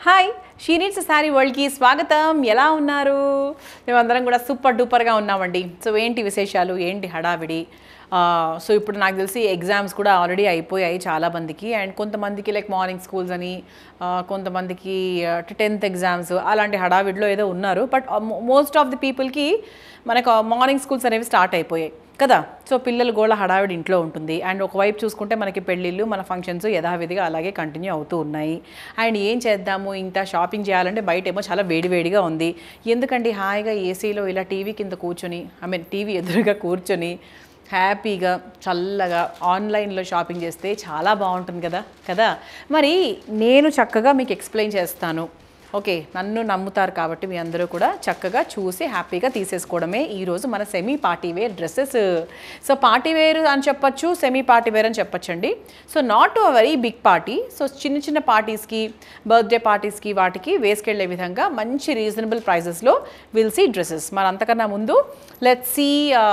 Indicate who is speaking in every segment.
Speaker 1: hi she needs sari వరల్డ్కి స్వాగతం ఎలా ఉన్నారు మేమందరం కూడా సూపర్ డూపర్గా ఉన్నామండి సో ఏంటి విశేషాలు ఏంటి హడావిడి ఆ, సో ఇప్పుడు నాకు తెలిసి ఎగ్జామ్స్ కూడా ఆల్రెడీ అయిపోయాయి చాలా మందికి అండ్ కొంతమందికి లైక్ మార్నింగ్ స్కూల్స్ అని ఆ, కొంతమందికి టెన్త్ ఎగ్జామ్స్ అలాంటి హడావిడిలో ఏదో ఉన్నారు బట్ మోస్ట్ ఆఫ్ ది పీపుల్కి మనకు మార్నింగ్ స్కూల్స్ అనేవి స్టార్ట్ అయిపోయాయి కదా సో పిల్లలు గోళ హడావిడి ఇంట్లో ఉంటుంది అండ్ ఒకవైపు చూసుకుంటే మనకి పెళ్ళిళ్ళు మన ఫంక్షన్స్ యథావిధిగా అలాగే కంటిన్యూ అవుతూ ఉన్నాయి అండ్ ఏం చేద్దాము ఇంత షాపింగ్ చేయాలంటే బయట ఏమో చాలా వేడివేడిగా ఉంది ఎందుకండి హాయిగా ఏసీలో ఇలా టీవీ కింద కూర్చొని ఐ మీన్ టీవీ ఎదురుగా కూర్చొని హ్యాపీగా చల్లగా ఆన్లైన్లో షాపింగ్ చేస్తే చాలా బాగుంటుంది కదా కదా మరి నేను చక్కగా మీకు ఎక్స్ప్లెయిన్ చేస్తాను ఓకే నన్ను నమ్ముతారు కాబట్టి మీ అందరూ కూడా చక్కగా చూసి హ్యాపీగా తీసేసుకోవడమే ఈరోజు మన semi party wear dresses so party wear అని చెప్పొచ్చు సెమీ పార్టీ వేర్ అని చెప్పొచ్చండి so not to a very big party so చిన్న చిన్న పార్టీస్కి బర్త్డే పార్టీస్కి వాటికి వేసుకెళ్లే విధంగా మంచి రీజనబుల్ ప్రైజెస్లో విల్ సీ డ్రెస్సెస్ మరి అంతకన్నా ముందు let see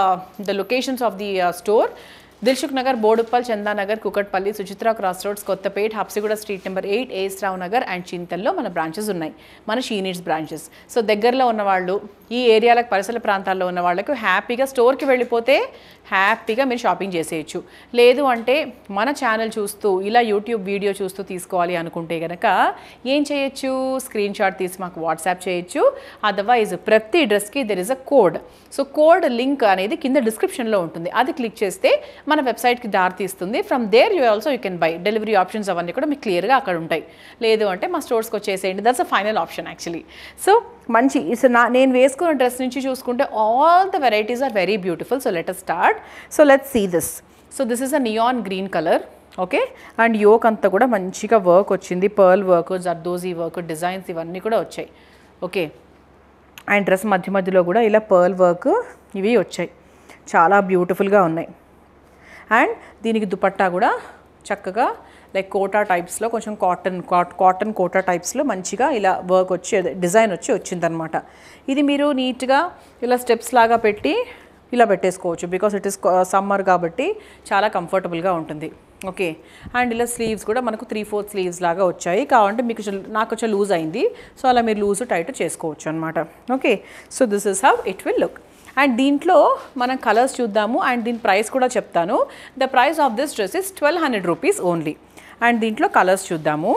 Speaker 1: the locations of the store Dilsukhnagar Boduppal Chandanagar Kukatpally Suchitra cross roads Kothapet Habsiguda street number eight A S Rao Nagar and చింతల్లో మన బ్రాంచెస్ ఉన్నాయి మన షీనీడ్స్ బ్రాంచెస్ సో దగ్గరలో ఉన్న వాళ్ళు ఈ ఏరియాలకు పరిసర ప్రాంతాల్లో ఉన్న వాళ్ళకు హ్యాపీగా స్టోర్కి వెళ్ళిపోతే హ్యాపీగా మీరు షాపింగ్ చేసేయచ్చు లేదు అంటే మన ఛానల్ చూస్తూ ఇలా యూట్యూబ్ వీడియో చూస్తూ తీసుకోవాలి అనుకుంటే కనుక ఏం చేయొచ్చు స్క్రీన్ షాట్ తీసి మాకు వాట్సాప్ చేయొచ్చు అదర్వైజ్ ప్రతి డ్రెస్కి there is a code so code link అనేది కింద డిస్క్రిప్షన్లో ఉంటుంది అది క్లిక్ చేస్తే మన వెబ్సైట్కి దారి తీస్తుంది from there you also you can buy delivery options అవన్నీ కూడా మీకు క్లియర్గా అక్కడ ఉంటాయి లేదు అంటే మా స్టోర్స్కి వచ్చేసేయండి that's a final option actually so మంచి సో నా నేను వేసుకున్న డ్రెస్ నుంచి చూసుకుంటే all the varieties are very beautiful so let start so let see this so this is a neon green colour okay and yoke అంతా కూడా మంచిగా work వచ్చింది pearl work zardozi work designs ఇవన్నీ కూడా వచ్చాయి ఓకే అండ్ డ్రెస్ మధ్య మధ్యలో కూడా ఇలా పర్ల్ వర్క్ ఇవి వచ్చాయి చాలా బ్యూటిఫుల్గా ఉన్నాయి అండ్ దీనికి దుపట్టా కూడా చక్కగా లైక్ కోటా టైప్స్లో కొంచెం కాటన్ కాటన్ కోటా టైప్స్లో మంచిగా ఇలా వర్క్ వచ్చి అదే డిజైన్ వచ్చి వచ్చిందనమాట ఇది మీరు నీట్గా ఇలా స్టెప్స్ లాగా పెట్టి ఇలా పెట్టేసుకోవచ్చు బికాస్ ఇట్ ఇస్ సమ్మర్ కాబట్టి చాలా కంఫర్టబుల్గా ఉంటుంది ఓకే అండ్ ఇలా స్లీవ్స్ కూడా మనకు త్రీ ఫోర్త్ స్లీవ్స్ లాగా వచ్చాయి కావాలంటే మీకు కొంచెం- నాకు కొంచెం లూజ్ అయింది సో అలా మీరు లూజ్ టైట్ చేసుకోవచ్చు అనమాట okay so this is how it will look and దీంట్లో మనం కలర్స్ చూద్దాము అండ్ దీని ప్రైస్ కూడా చెప్తాను the price of this dress is twelve hundred rupees only and దీంట్లో కలర్స్ చూద్దాము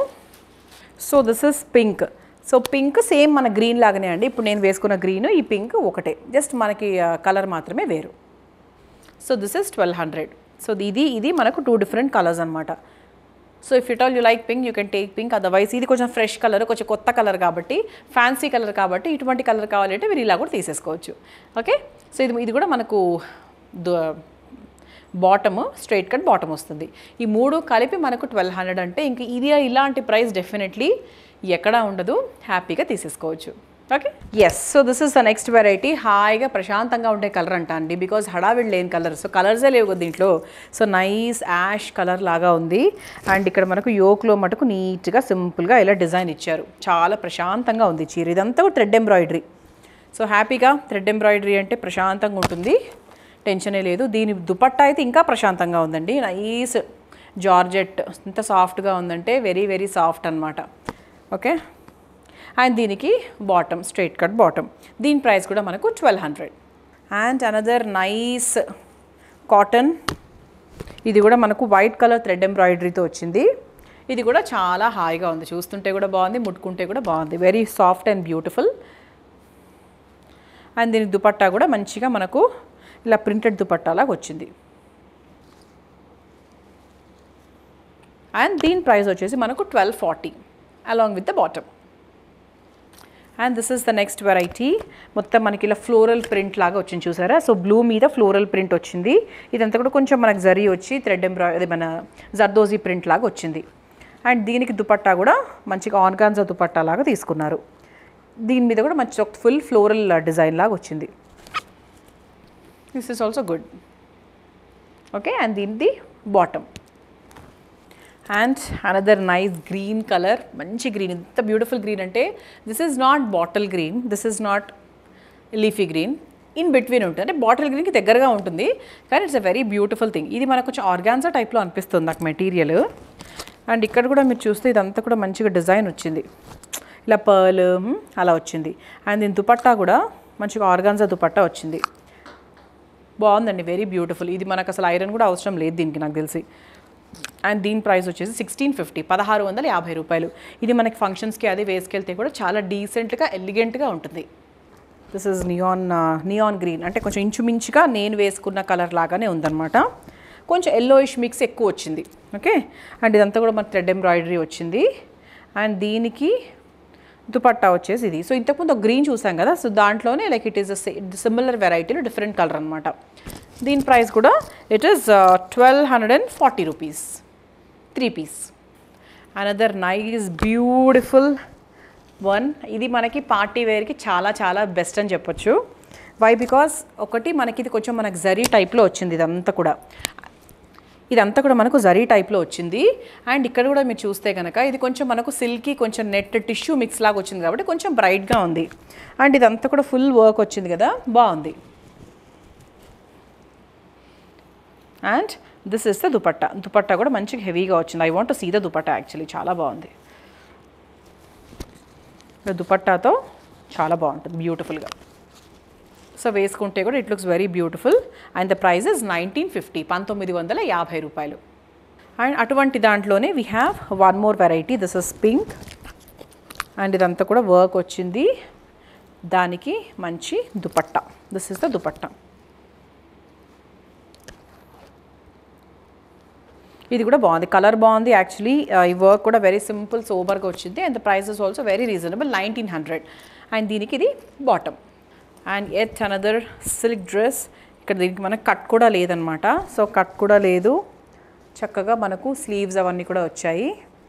Speaker 1: so this is pink so pink same మన green లాగానే అండి ఇప్పుడు నేను వేసుకున్న గ్రీన్ ఈ పింక్ ఒకటే జస్ట్ మనకి కలర్ మాత్రమే వేరు so this is twelve hundred so ఇది ఇది మనకు టూ డిఫరెంట్ కలర్స్ అనమాట so if it all you like pink you can take pink otherwise ఇది కొంచెం ఫ్రెష్ కలర్ కొంచెం కొత్త కలర్ కాబట్టి ఫ్యాన్సీ కలర్ కాబట్టి ఇటువంటి కలర్ కావాలంటే మీరు ఇలా కూడా తీసేసుకోవచ్చు ఓకే సో ఇది ఇది కూడా మనకు బాటమ్ స్ట్రైట్ కట్ బాటమ్ వస్తుంది ఈ మూడు కలిపి మనకు ట్వెల్వ్ హండ్రెడ్ అంటే ఇంక ఇది ఇలాంటి ప్రైస్ డెఫినెట్లీ ఎక్కడా ఉండదు హ్యాపీగా తీసేసుకోవచ్చు okay yes so this is the next variety హాయిగా ప్రశాంతంగా ఉండే కలర్ అంట అండి బికాజ్ హడావిడి లేని కలర్ సో కలర్సే లేవు కదా దీంట్లో సో నైస్ యాష్ కలర్ లాగా ఉంది అండ్ ఇక్కడ మనకు యోక్లో మటుకు నీట్గా సింపుల్గా ఇలా డిజైన్ ఇచ్చారు చాలా ప్రశాంతంగా ఉంది చీర ఇదంతా కూడా థ్రెడ్ ఎంబ్రాయిడరీ సో హ్యాపీగా థ్రెడ్ ఎంబ్రాయిడరీ అంటే ప్రశాంతంగా ఉంటుంది టెన్షనే లేదు దీని దుపట్టా అయితే ఇంకా ప్రశాంతంగా ఉందండి నైస్ జార్జెట్ ఎంత సాఫ్ట్గా ఉందంటే వెరీ వెరీ సాఫ్ట్ అనమాట ఓకే అండ్ దీనికి బాటమ్ స్ట్రైట్ కట్ బాటమ్ దీని ప్రైస్ కూడా మనకు twelve hundred and another nice cotton ఇది కూడా మనకు వైట్ కలర్ థ్రెడ్ ఎంబ్రాయిడరీతో వచ్చింది ఇది కూడా చాలా హాయిగా ఉంది చూస్తుంటే కూడా బాగుంది ముట్టుకుంటే కూడా బాగుంది very soft and beautiful and దీని దుపట్టా కూడా మంచిగా మనకు ఇలా ప్రింటెడ్ దుపట్టాలాగా వచ్చింది అండ్ దీని ప్రైస్ వచ్చేసి మనకు twelve forty along with the bottom and this is the next variety మొత్తం మనకి ఇలా ఫ్లోరల్ ప్రింట్ లాగా వచ్చింది చూసారా సో బ్లూ మీద ఫ్లోరల్ ప్రింట్ వచ్చింది ఇదంతా కూడా కొంచెం మనకు జరీ వచ్చి థ్రెడ్ ఎంబ్రాయిడరీ అది మన జర్దోజీ ప్రింట్ లాగా వచ్చింది అండ్ దీనికి దుపట్టా కూడా మంచిగా ఆర్గాన్జా దుపట్టా లాగా తీసుకున్నారు దీని మీద కూడా మంచి ఒక ఫుల్ ఫ్లోరల్ డిజైన్ లాగా వచ్చింది this is also good okay and దీనిది bottom and another nice green colour మంచి గ్రీన్ ఎంత బ్యూటిఫుల్ గ్రీన్ అంటే this is not bottle green this is not leafy green in between ఉంటుంది అంటే బాటిల్ గ్రీన్కి దగ్గరగా ఉంటుంది కానీ it's a very beautiful thing ఇది మనకు కొంచెం ఆర్గాన్జా టైప్లో అనిపిస్తుంది నాకు మెటీరియల్ అండ్ ఇక్కడ కూడా మీరు చూస్తే ఇదంతా కూడా మంచిగా డిజైన్ వచ్చింది ఇలా పర్ల్ అలా వచ్చింది అండ్ దీని దుపట్టా కూడా మంచిగా ఆర్గాన్జా దుపట్టా వచ్చింది బాగుందండి వెరీ బ్యూటిఫుల్ ఇది మనకు అసలు ఐరన్ కూడా అవసరం లేదు దీనికి నాకు తెలిసి అండ్ దీని ప్రైస్ వచ్చేసి సిక్స్టీన్ ఫిఫ్టీ పదహారు వందల యాభై రూపాయలు ఇది మనకి ఫంక్షన్స్కి అది వేసుకెళ్తే కూడా చాలా డీసెంట్గా ఎలిగెంట్గా ఉంటుంది this is neon neon green అంటే కొంచెం ఇంచుమించుగా నేను వేసుకున్న కలర్ లాగానే ఉందన్నమాట కొంచెం ఎల్లోయిష్ మిక్స్ ఎక్కువ వచ్చింది ఓకే అండ్ ఇదంతా కూడా మన థ్రెడ్ ఎంబ్రాయిడరీ వచ్చింది అండ్ దీనికి దుపట్టా వచ్చేసి ఇది సో ఇంతకుముందు ఒక గ్రీన్ చూసాం కదా సో దాంట్లోనే లైక్ ఇట్ ఈస్ సిమిలర్ వెరైటీలో డిఫరెంట్ కలర్ అనమాట దీని ప్రైస్ కూడా it is twelve hundred and forty rupees three piece another nice beautiful one ఇది మనకి పార్టీ వేర్కి చాలా చాలా బెస్ట్ అని చెప్పొచ్చు వై బికాస్ ఒకటి మనకి ఇది కొంచెం మనకి జరీ టైప్లో వచ్చింది ఇదంతా కూడా ఇదంతా కూడా మనకు జరీ టైప్లో వచ్చింది అండ్ ఇక్కడ కూడా మీరు చూస్తే కనుక ఇది కొంచెం మనకు సిల్కీ కొంచెం నెట్ టిష్యూ మిక్స్ లాగా వచ్చింది కాబట్టి కొంచెం బ్రైట్గా ఉంది అండ్ ఇదంతా కూడా ఫుల్ వర్క్ వచ్చింది కదా బాగుంది and this is the dupatta dupatta కూడా మంచిగా హెవీగా వచ్చింది I want see the dupatta actually చాలా బాగుంది ఈ దుపట్టాతో చాలా బాగుంటుంది బ్యూటిఫుల్గా సో వేసుకుంటే కూడా it looks very beautiful and the price is nineteen fifty పంతొమ్మిది వందల యాభై రూపాయలు అండ్ అటువంటి దాంట్లోనే we have one more variety this is pink and ఇదంతా కూడా వర్క్ వచ్చింది దానికి మంచి dupatta this is the dupatta ఇది కూడా బాగుంది కలర్ బాగుంది యాక్చువల్లీ ఈ వర్క్ కూడా వెరీ సింపుల్ సోబర్గా వచ్చింది and the price is also very reasonable nineteen hundred and దీనికి ఇది బాటమ్ అండ్ ఎత్ అనదర్ సిల్క్ డ్రెస్ ఇక్కడ దీనికి మనకు కట్ కూడా లేదనమాట సో కట్ కూడా లేదు చక్కగా మనకు స్లీవ్స్ అవన్నీ కూడా వచ్చాయి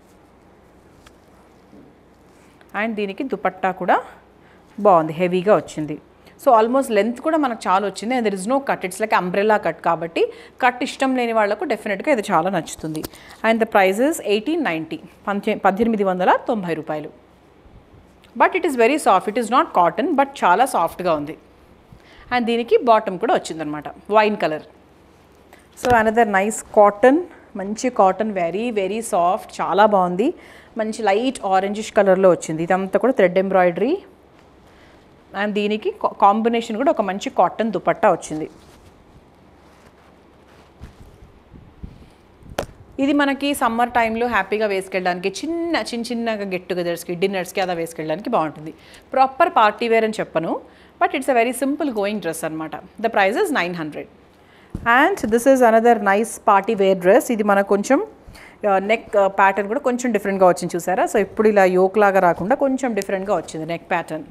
Speaker 1: అండ్ దీనికి దుపట్టా కూడా బాగుంది హెవీగా వచ్చింది సో ఆల్మోస్ట్ లెంత్ కూడా మనకు చాలా వచ్చింది and there is no cut it's like umbrella cut కాబట్టి కట్ ఇష్టం లేని వాళ్ళకు డెఫినెట్గా ఇది చాలా నచ్చుతుంది and the prices eighteen ninety పంచే పద్దెనిమిది వందల తొంభై రూపాయలు but it is very soft it is not cotton but చాలా సాఫ్ట్గా ఉంది అండ్ దీనికి బాటమ్ కూడా వచ్చిందనమాట wine colour so another nice cotton మంచి కాటన్ వెరీ వెరీ సాఫ్ట్ చాలా బాగుంది మంచి లైట్ ఆరెంజిష్ కలర్లో వచ్చింది ఇదంతా కూడా థ్రెడ్ ఎంబ్రాయిడరీ అండ్ దీనికి కాంబినేషన్ కూడా ఒక మంచి కాటన్ దుపట్టా వచ్చింది ఇది మనకి సమ్మర్ టైంలో హ్యాపీగా వేసుకెళ్ళడానికి చిన్న చిన్న చిన్నగా గెట్ టుగెదర్స్కి డిన్నర్స్కి అలా వేసుకెళ్ళడానికి బాగుంటుంది ప్రాపర్ పార్టీ వేర్ అని చెప్పను but it's a very simple going dress అనమాట the price is nine hundred and this is another nice party wear dress ఇది మనకు కొంచెం నెక్ ప్యాటర్న్ కూడా కొంచెం డిఫరెంట్గా వచ్చింది చూసారా సో ఇప్పుడు ఇలా యోక్ లాగా రాకుండా కొంచెం డిఫరెంట్గా వచ్చింది neck pattern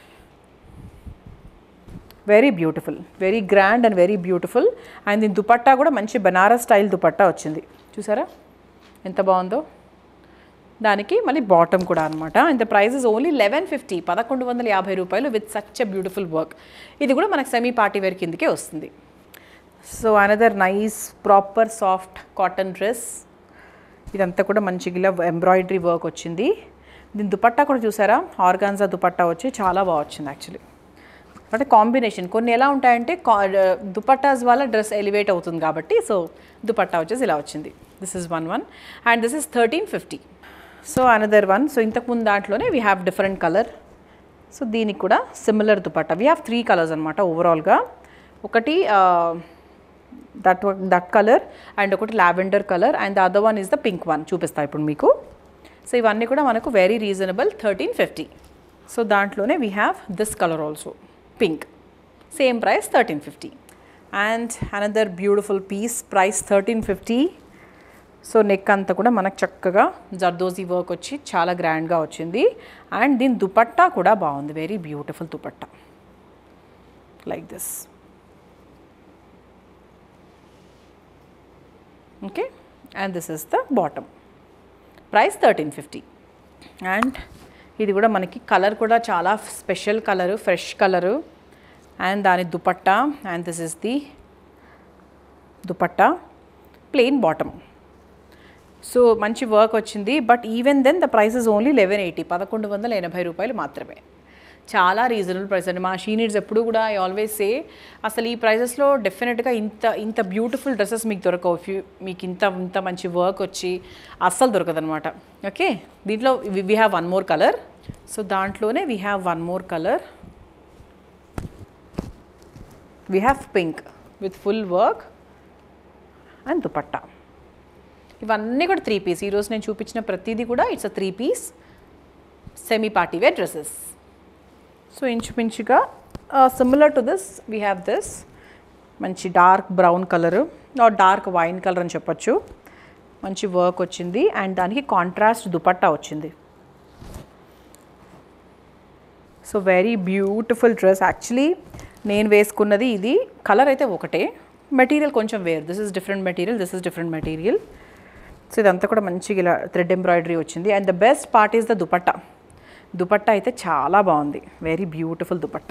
Speaker 1: very beautiful very grand and very beautiful and దీని దుపట్టా కూడా మంచి బనారస్ స్టైల్ దుపట్టా వచ్చింది చూసారా ఎంత బాగుందో దానికి మళ్ళీ బాటమ్ కూడా అనమాట and the price is only eleven fifty పదకొండు వందల యాభై రూపాయలు with such a beautiful work ఇది కూడా మనకు సెమీ పార్టీ వేర్ కిందకే వస్తుంది so another nice proper soft cotton dress ఇదంతా కూడా మంచిగా ఇలా ఎంబ్రాయిడరీ వర్క్ వచ్చింది దీని దుపట్టా కూడా చూసారా ఆర్గాన్జా దుపట్టా వచ్చి చాలా బాగా వచ్చింది యాక్చువల్లీ అంటే కాంబినేషన్ కొన్ని ఎలా ఉంటాయంటే దుపట్టాస్ వల్ల డ్రెస్ ఎలివేట్ అవుతుంది కాబట్టి సో దుపట్టా వచ్చేసి ఇలా వచ్చింది this is one one and this is thirteen fifty so another one so ఇంతకుముందు దాంట్లోనే we have different colour so దీనికి కూడా similar dupatta we have three colours అనమాట ఓవరాల్గా ఒకటి దట్ దట్ కలర్ అండ్ ఒకటి lavender colour and the other one is the pink one చూపిస్తా ఇప్పుడు మీకు సో ఇవన్నీ కూడా మనకు very reasonable thirteen fifty so దాంట్లోనే we have this colour also pink same price thirteen fifty and another beautiful piece price thirteen fifty so neck అంతా కూడా మనకు చక్కగా జర్దోజీ వర్క్ వచ్చి చాలా గ్రాండ్గా వచ్చింది అండ్ దీని దుపట్టా కూడా బాగుంది very beautiful dupatta like this okay and this is the bottom price thirteen fifty and ఇది కూడా మనకి కలర్ కూడా చాలా special colour fresh colour and దాని dupatta and this is the dupatta plain bottom so మంచి వర్క్ వచ్చింది but even then the price is only eleven eighty పదకొండు వందల ఎనభై రూపాయలు మాత్రమే చాలా రీజనబుల్ ప్రైస్ అండి మా షీ నీడ్స్ ఎప్పుడు కూడా ఐ ఆల్వేస్ సే అసలు ఈ ప్రైజెస్లో డెఫినెట్గా ఇంత ఇంత బ్యూటిఫుల్ డ్రెస్సెస్ మీకు దొరకవు ఇఫ్ యూ మీకు ఇంత ఇంత మంచి వర్క్ వచ్చి అస్సలు దొరకదనమాట ఓకే దీంట్లో we have one more colour so దాంట్లోనే we have one more colour we have pink with full work and dupatta ఇవన్నీ కూడా త్రీ పీస్ ఈరోజు నేను చూపించిన ప్రతిదీ కూడా it's a three piece semi party wear dresses so ఇంచుమించుగా similar to this we have this మంచి dark brown colour dark wine colour అని చెప్పొచ్చు మంచి వర్క్ వచ్చింది అండ్ దానికి కాంట్రాస్ట్ దుపట్టా వచ్చింది so very beautiful dress actually నేను వేసుకున్నది ఇది కలర్ అయితే ఒకటే మెటీరియల్ కొంచెం వేరు this is different material this is different material so ఇదంతా కూడా మంచిగా ఇలా థ్రెడ్ ఎంబ్రాయిడరీ వచ్చింది and the best part is the dupatta dupatta అయితే చాలా బాగుంది very beautiful dupatta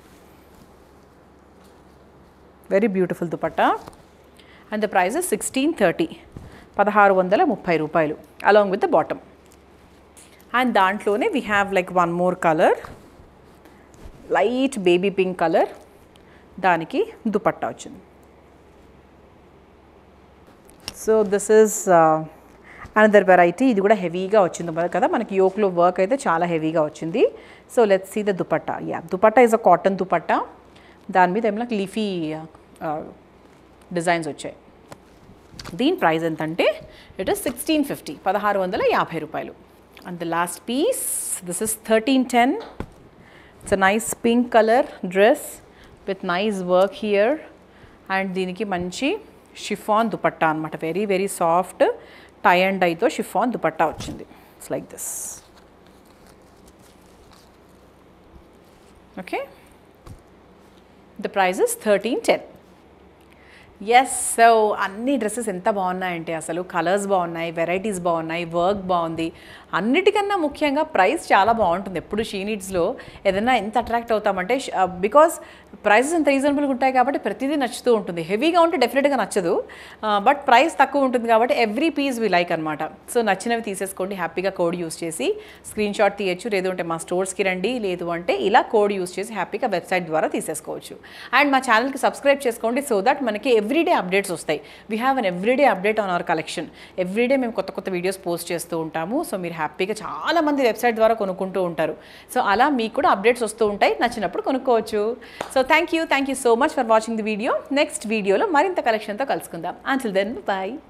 Speaker 1: very beautiful dupatta and the price sixteen thirty పదహారు వందల ముప్పై రూపాయలు along with the bottom and దాంట్లోనే we have like one more colour light baby pink colour దానికి దుపట్టా వచ్చింది so this is another variety ఇది కూడా హెవీగా వచ్చింది మరి కదా మనకి యోక్లో వర్క్ అయితే చాలా హెవీగా వచ్చింది so let's see the dupatta yeah dupatta is a cotton dupatta దాని మీద ఏమైనా లీఫీ డిజైన్స్ వచ్చాయి దీని ప్రైస్ ఎంతంటే ఇట్ ఇస్ సిక్స్టీన్ ఫిఫ్టీ పదహారు వందల యాభై రూపాయలు and the last piece this is thirteen ten it's a nice pink colour dress with nice work here and దీనికి మంచి షిఫాన్ దుపట్టా అనమాట very very soft tie and డైతో షిఫాన్ దుపట్టా వచ్చింది it's like this okay the price is thirteen ten yes so అన్ని dresses ఎంత బాగున్నాయంటే అసలు colours బాగున్నాయి వెరైటీస్ బాగున్నాయి వర్క్ బాగుంది అన్నిటికన్నా ముఖ్యంగా ప్రైస్ చాలా బాగుంటుంది ఎప్పుడు షీ నీడ్స్లో ఏదైనా ఎంత అట్రాక్ట్ అవుతామంటే బికాస్ ప్రైసెస్ ఎంత రీజనబుల్గా ఉంటాయి కాబట్టి ప్రతిదీ నచ్చుతూ ఉంటుంది హెవీగా ఉంటే డెఫినెట్గా నచ్చదు బట్ ప్రైస్ తక్కువ ఉంటుంది కాబట్టి ఎవ్రీ పీస్ వి లైక్ అనమాట సో నచ్చినవి తీసేసుకోండి హ్యాపీగా కోడ్ యూస్ చేసి స్క్రీన్ షాట్ తీయచ్చు లేదు అంటే మా స్టోర్స్కి రండి లేదు అంటే ఇలా కోడ్ యూస్ చేసి హ్యాపీగా వెబ్సైట్ ద్వారా తీసేసుకోవచ్చు అండ్ మా ఛానల్కి సబ్స్క్రైబ్ చేసుకోండి సో దట్ మనకి ఎవ్రీడే అప్డేట్స్ వస్తాయి we have an everyday update on our collection everyday మేము కొత్త కొత్త వీడియోస్ పోస్ట్ చేస్తూ ఉంటాము సో మీరు హ్యాపీగా చాలా మంది వెబ్సైట్ ద్వారా కొనుక్కుంటూ ఉంటారు సో అలా మీకు కూడా అప్డేట్స్ వస్తూ ఉంటాయి నచ్చినప్పుడు కొనుక్కోవచ్చు so thank you thank you so much for watching the video next వీడియోలో మరింత కలెక్షన్తో కలుసుకుందాం అంటిల్ దెన్ బాయ్